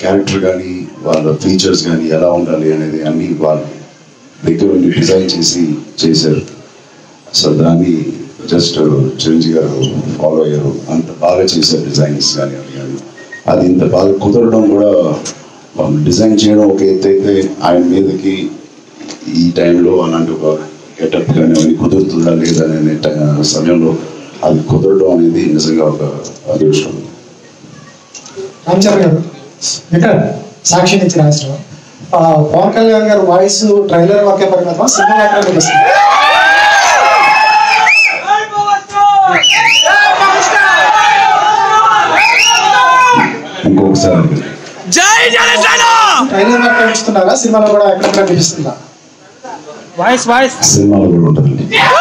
Character కానీ వాళ్ళ features కానీ ఎలా ఉండాలి అనేది అన్ని వాళ్ళు దగ్గర ఉండి డిజైన్ చేసి చేశారు సో దాన్ని జస్ట్ చిరంజీవి గారు ఫాలో అయ్యారు అంత బాగా చేశారు డిజైన్స్ కానీ అవి కానీ అది ఇంత బాగా కుదరడం కూడా వాళ్ళు డిజైన్ చేయడం ఒక ఎత్తు అయితే ఆయన మీదకి ఈ టైంలో అలాంటి ఒక గెటప్ కానీ అవన్నీ కుదురుతుందా లేదా అనే ట- సమయంలో అది కుదరడం అనేది నిజంగా ఒక అదృష్టం రామచంద్ర గారు ఇక్కడ సాక్షి నుంచి రాష్ట్రం పవన్ కళ్యాణ్ గారు వాయిస్ ట్రైలర్ ఒకే పరిమితం సినిమా మాత్రం తెలుస్తుంది ఇంకొకసారి జై జనసేన ట్రైలర్ మాత్రం ఇస్తున్నారా సినిమాలో కూడా ఎక్కడ కనిపిస్తుందా వాయిస్ వాయిస్ సినిమాలో కూడా ఉంటుంది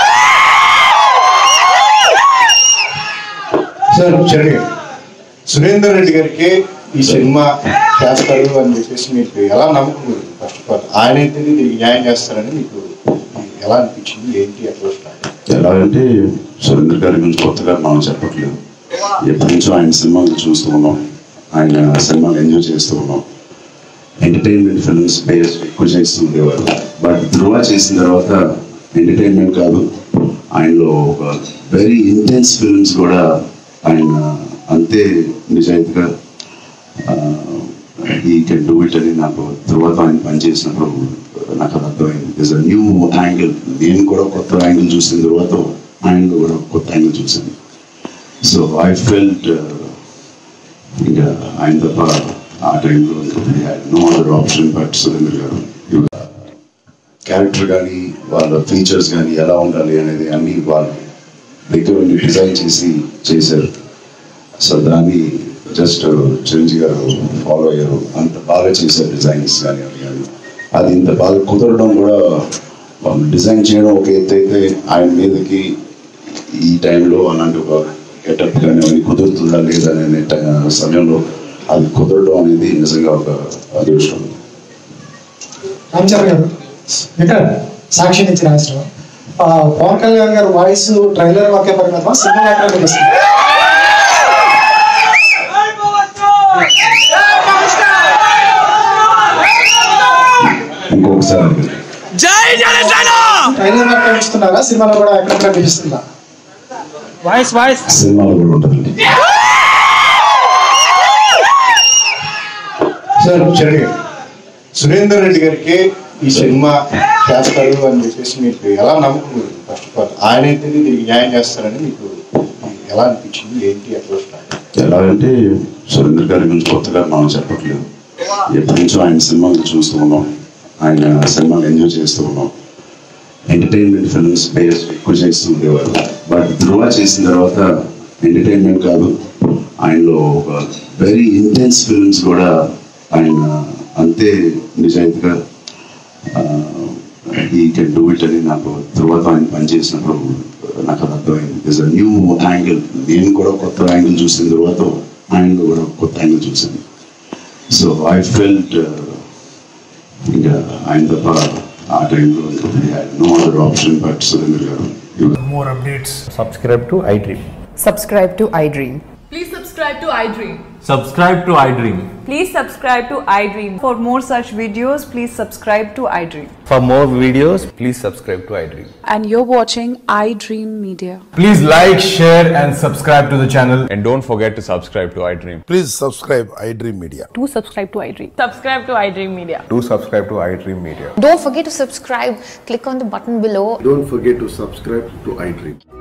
సార్ చరణ్ గారు సురేందర్ రెడ్డి గారికి ఈ సినిమా చేస్తారు అని చెప్పేసి మీకు ఎలా నమ్మకం కుదిరింది ఫస్ట్ ఆఫ్ ఆల్ ఆయన అయితే దీనికి న్యాయం చేస్తారని మీకు ఎలా అనిపించింది ఏంటి ఎట్లా స్టార్ట్ ఎలాగంటే సురేంద్ర గారి గురించి కొత్తగా మనం చెప్పట్లేదు ఎప్పటి నుంచో ఆయన సినిమాలు చూస్తూ ఉన్నాం ఆయన సినిమాలు ఎంజాయ్ చేస్తూ ఉన్నాం ఎంటర్టైన్మెంట్ ఫిల్మ్స్ బేస్ ఎక్కువ చేస్తూ ఉండేవారు బట్ ధృవ చేసిన తర్వాత ఎంటర్టైన్మెంట్ కాదు ఆయనలో ఒక వెరీ ఇంటెన్స్ ఫిల్మ్స్ కూడా ఆయన అంతే నిజాయితీగా ఈ కెన్ డూ ఇట్ అని నాకు తర్వాత ఆయన పనిచేసినప్పుడు నాకు అది అర్థమైంది ఇస్ అ న్యూ యాంగిల్ నేను కూడా కొత్త యాంగిల్ చూసిన తర్వాత ఆయనలో కూడా కొత్త యాంగిల్ చూశాను సో ఐ ఫెల్ట్ ఇంకా ఆయన తప్ప ఆ టైంలో no other option but Surendra గారు క్యారెక్టర్ కానీ వాళ్ళ ఫీచర్స్ కానీ ఎలా ఉండాలి అనేది అన్ని వాళ్ళు దగ్గర ఉండి డిజైన్ చేసి చేశారు సో దాన్ని జస్ట్ చిరంజీవి గారు ఫాలో అయ్యారు అంత బాగా చేశారు డిజైన్స్ కానీ అవి కానీ అది ఇంత బాగా కుదరడం కూడా వాళ్ళు డిజైన్ చేయడం ఒక ఎత్తు అయితే ఆయన మీదకి ఈ టైంలో అలాంటి ఒక గెటప్ కానీ అవన్నీ కుదురుతుందా లేదా అనే ట- సమయంలో అది కుదరడం అనేది నిజంగా ఒక అదృష్టం రామచంద్ర గారు ఇక్కడ సాక్షి నుంచి రాష్ట్రం పవన్ కళ్యాణ్ గారు వాయిస్ ట్రైలర్ ఒకే పరిమితం సినిమా మాత్రం తెలుస్తుంది ఇంకొకసారి జై జనసేన ట్రైలర్ మాత్రం ఇస్తున్నారా సినిమాలో కూడా ఎక్కడ కనిపిస్తుందా వాయిస్ వాయిస్ సినిమాలో కూడా ఉంటుంది సార్ చరణ్ గారు సురేందర్ రెడ్డి గారికి ఈ సినిమా చేస్తారు అని చెప్పేసి మీకు ఎలా నమ్మకం కుదిరింది ఫస్ట్ ఆఫ్ ఆల్ ఆయన అయితే దీనికి న్యాయం చేస్తారని మీకు ఎలా అనిపించింది ఏంటి ఎట్లా స్టార్ట్ ఎలాగంటే సురేంద్ర గారి గురించి కొత్తగా మనం చెప్పట్లేదు ఎప్పటి నుంచో ఆయన సినిమాలు చూస్తూ ఉన్నాం ఆయన సినిమాలు ఎంజాయ్ చేస్తూ ఉన్నాం ఎంటర్టైన్మెంట్ ఫిల్మ్స్ బేస్ ఎక్కువ చేస్తూ ఉండేవారు బట్ ధృవ చేసిన తర్వాత ఎంటర్టైన్మెంట్ కాదు ఆయనలో ఒక వెరీ ఇంటెన్స్ ఫిల్మ్స్ కూడా ఆయన అంతే నిజాయితీగా ఈ కెన్ డూ ఇట్ అని నాకు తర్వాత ఆయన పనిచేసినప్పుడు నాకు అది అర్థమైంది ఇస్ అ న్యూ యాంగిల్ నేను కూడా కొత్త యాంగిల్ చూసిన తర్వాత ఆయనలో కూడా కొత్త యాంగిల్ చూశాను సో ఐ ఫెల్ట్ ఇంకా ఆయన తప్ప ఆ టైంలో no other option but Surendra గారు more updates subscribe to iDream. Subscribe to iDream. Please subscribe to iDream. Subscribe to iDream. Please subscribe to iDream. For more such videos, please subscribe to iDream. For more videos, please subscribe to iDream. and you're watching iDream Media. please like share and subscribe to the channel And don't forget to subscribe to iDream. Please subscribe iDream Media. Do subscribe to iDream. Subscribe to iDream Media. Do subscribe to iDream Media. Don't forget to subscribe. Click on the button below Don't forget to subscribe to iDream.